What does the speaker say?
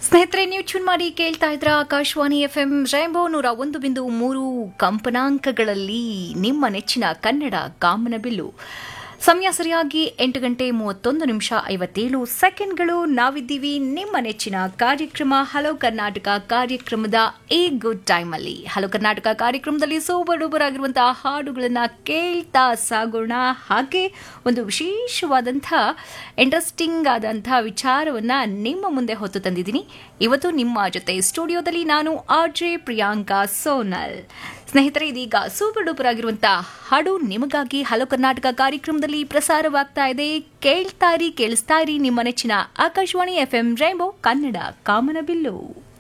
ಸ್ನೇಹಿತರೆ ನೀವು ಚುನ್ ಮಾಡಿ ಕೇಳ್ತಾ ಇದ್ರ ಆಕಾಶವಾಣಿ ಎಫ್ ಎಂ ರೈಂಬೋ ನೂರ ಒಂದು ಬಿಂದು ಮೂರು ಕಂಪನಾಂಕಗಳಲ್ಲಿ ನಿಮ್ಮ ನೆಚ್ಚಿನ ಕನ್ನಡ ಕಾಮನಬಿಲ್ಲು ಸಮಯ ಸರಿಯಾಗಿ ಎಂಟು ಗಂಟೆ ಮೂವತ್ತೊಂದು ನಿಮಿಷ ಐವತ್ತೇಳು ಸೆಕೆಂಡ್ಗಳು ನಾವಿದ್ದೀವಿ ನಿಮ್ಮ ನೆಚ್ಚಿನ ಕಾರ್ಯಕ್ರಮ ಹಲೋ ಕರ್ನಾಟಕ ಕಾರ್ಯಕ್ರಮದ ಈ ಗುಡ್ ಟೈಮ್ ಅಲ್ಲಿ ಹಲೋ ಕರ್ನಾಟಕ ಕಾರ್ಯಕ್ರಮದಲ್ಲಿ ಸೂಪರ್ ಡೂಪರ್ ಆಗಿರುವಂತಹ ಹಾಡುಗಳನ್ನ ಕೇಳ್ತಾ ಸಾಗೋಣ ಹಾಗೆ ಒಂದು ವಿಶೇಷವಾದಂಥ ಇಂಟ್ರೆಸ್ಟಿಂಗ್ ಆದಂಥ ವಿಚಾರವನ್ನ ನಿಮ್ಮ ಮುಂದೆ ಹೊತ್ತು ತಂದಿದ್ದೀನಿ ಇವತ್ತು ನಿಮ್ಮ ಜೊತೆ ಸ್ಟುಡಿಯೋದಲ್ಲಿ ನಾನು ಆರ್ ಜೆ ಪ್ರಿಯಾಂಕಾ ಸೋನಲ್ ಸ್ನೇಹಿತರೆ ಇದೀಗ ಸೂಪರ್ ಡೂಪರ್ ಆಗಿರುವಂತಹ ಹಾಡು ನಿಮಗಾಗಿ ಹಲೋ ಕರ್ನಾಟಕ ಕಾರ್ಯಕ್ರಮದಲ್ಲಿ ಪ್ರಸಾರವಾಗ್ತಾ ಇದೆ ಕೇಳ್ತಾ ಇರಿ ಕೇಳಿಸ್ತಾ ಇರಿ ನಿಮ್ಮ ನೆಚ್ಚಿನ Akashvani F M rainbow Kannada ಕಾಮನಬಿಲ್ಲು